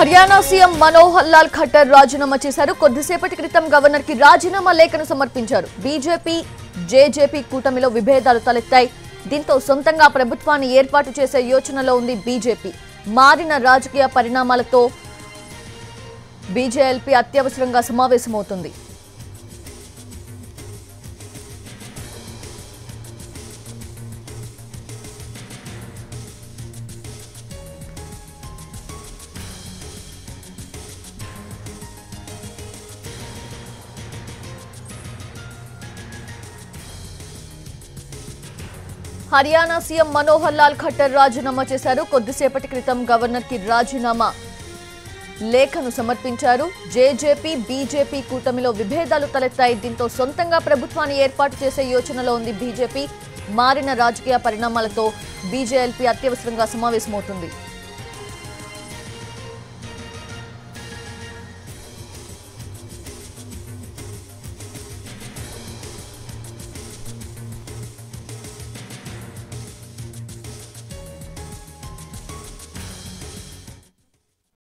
Haryana CM Manohar Lal Khattar రాజీనామా చేశారు కొద్దిసేపటి క్రితం గవర్నర్ కి రాజీనామా లేఖను సమర్పించారు బీజేపీ జేజేపీ కూటమిలో విభేదాలు తలెత్తాయి దీంతో సొంతంగా ప్రభుత్వాన్ని ఏర్పాటు చేసే యోచనలో ఉంది బీజేపీ మారిన రాజకీయ పరిణామాలతో బీజేఎల్పీ అత్యవసరంగా సమావేశమవుతుంది హర్యానా సీఎం మనోహర్ లాల్ ఖట్టర్ రాజీనామా చేశారు కొద్దిసేపటి క్రితం గవర్నర్ కి రాజీనామా లేఖను సమర్పించారు జేజేపీ బీజేపీ కూటమిలో విభేదాలు తలెత్తాయి దీంతో సొంతంగా ప్రభుత్వాన్ని ఏర్పాటు చేసే యోచనలో ఉంది బీజేపీ మారిన రాజకీయ పరిణామాలతో బీజేఎల్పీ అత్యవసరంగా సమావేశమవుతుంది